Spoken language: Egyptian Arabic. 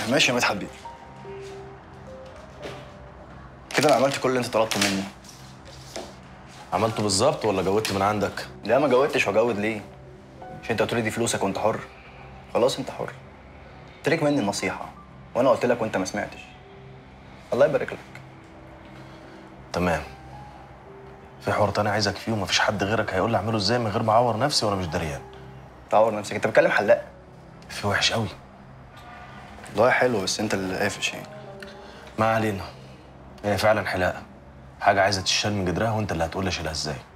ماشي يا مدحت بيه كده انا عملت كل اللي انت طلبته مني عملته بالظبط ولا جودت من عندك لا ما جودتش وجود ليه مش انت قلت لي دي فلوسك وانت حر خلاص انت حر قلت لك مني النصيحه وانا قلت لك وانت ما سمعتش الله يبارك لك تمام في حوار تاني عايزك فيه ومفيش حد غيرك هيقول لي اعمله ازاي من غير ما اعور نفسي وانا مش دريان تعور نفسك انت بتكلم حلاق في وحش قوي والله حلو بس انت اللي قافش يعني ما علينا هي فعلا حلاقه حاجه عايزه تشال من جدرها وانت اللي هتقول لي اشيلها ازاي